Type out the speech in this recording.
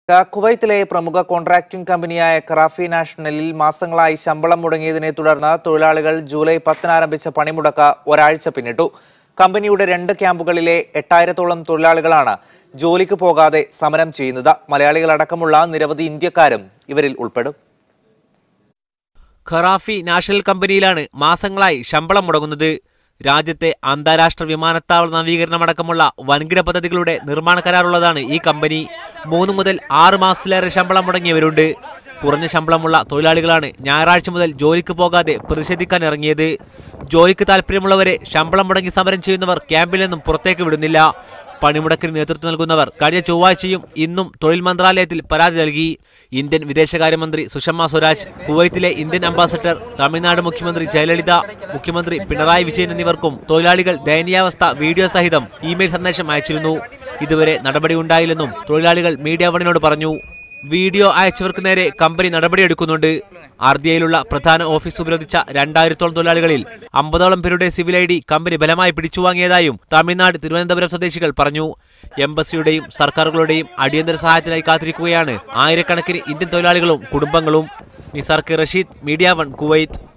കുവൈത്തിലെ പ്രമുഖ കോൺട്രാക്ടിംഗ് കമ്പനിയായ കറാഫി നാഷണലിൽ മാസങ്ങളായി ശമ്പളം മുടങ്ങിയതിനെ തുടർന്ന് തൊഴിലാളികൾ ജൂലൈ പത്തിന് ആരംഭിച്ച പണിമുടക്ക് ഒരാഴ്ച പിന്നിട്ടു കമ്പനിയുടെ രണ്ട് ക്യാമ്പുകളിലെ എട്ടായിരത്തോളം തൊഴിലാളികളാണ് ജോലിക്ക് പോകാതെ സമരം ചെയ്യുന്നത് മലയാളികളടക്കമുള്ള നിരവധി ഇന്ത്യക്കാരും ഇവരിൽ ഉൾപ്പെടും ഖറാഫി നാഷണൽ കമ്പനിയിലാണ് മാസങ്ങളായി ശമ്പളം മുടങ്ങുന്നത് രാജ്യത്തെ അന്താരാഷ്ട്ര വിമാനത്താവള നവീകരണമടക്കമുള്ള വൻകിട പദ്ധതികളുടെ നിർമ്മാണ കരാറുള്ളതാണ് ഈ കമ്പനി മൂന്ന് മുതൽ ആറ് മാസത്തിലേറെ ശമ്പളം മുടങ്ങിയവരുണ്ട് കുറഞ്ഞ ശമ്പളമുള്ള തൊഴിലാളികളാണ് ഞായറാഴ്ച മുതൽ ജോലിക്ക് പോകാതെ പ്രതിഷേധിക്കാൻ ഇറങ്ങിയത് ജോലിക്ക് താല്പര്യമുള്ളവരെ ശമ്പളം മുടങ്ങി സമരം ചെയ്യുന്നവർ ക്യാമ്പിൽ നിന്നും പുറത്തേക്ക് വിടുന്നില്ല പണിമുടക്കിന് നേതൃത്വം നൽകുന്നവർ കഴിഞ്ഞ ചൊവ്വാഴ്ചയും ഇന്നും തൊഴിൽ മന്ത്രാലയത്തിൽ പരാതി നൽകി ഇന്ത്യൻ വിദേശകാര്യമന്ത്രി സുഷമ സ്വരാജ് കുവൈത്തിലെ ഇന്ത്യൻ അംബാസഡർ തമിഴ്നാട് മുഖ്യമന്ത്രി ജയലളിത മുഖ്യമന്ത്രി പിണറായി വിജയൻ എന്നിവർക്കും തൊഴിലാളികൾ ദയനീയാവസ്ഥ വീഡിയോ സഹിതം ഇമെയിൽ സന്ദേശം അയച്ചിരുന്നു ഇതുവരെ നടപടിയുണ്ടായില്ലെന്നും തൊഴിലാളികൾ മീഡിയ വണിനോട് പറഞ്ഞു വീഡിയോ അയച്ചവർക്ക് നേരെ കമ്പനി നടപടിയെടുക്കുന്നുണ്ട് ആർദിയയിലുള്ള പ്രധാന ഓഫീസ് ഉപരോധിച്ച രണ്ടായിരത്തോളം തൊഴിലാളികളിൽ അമ്പതോളം പേരുടെ സിവിൽ ഐ ഡി കമ്പനി ബലമായി പിടിച്ചുവാങ്ങിയതായും തമിഴ്നാട് തിരുവനന്തപുരം സ്വദേശികൾ പറഞ്ഞു എംബസിയുടെയും സർക്കാരുകളുടെയും അടിയന്തര സഹായത്തിനായി കാത്തിരിക്കുകയാണ് ആയിരക്കണക്കിന് ഇന്ത്യൻ തൊഴിലാളികളും കുടുംബങ്ങളും Nisar K Rasheed media one Kuwait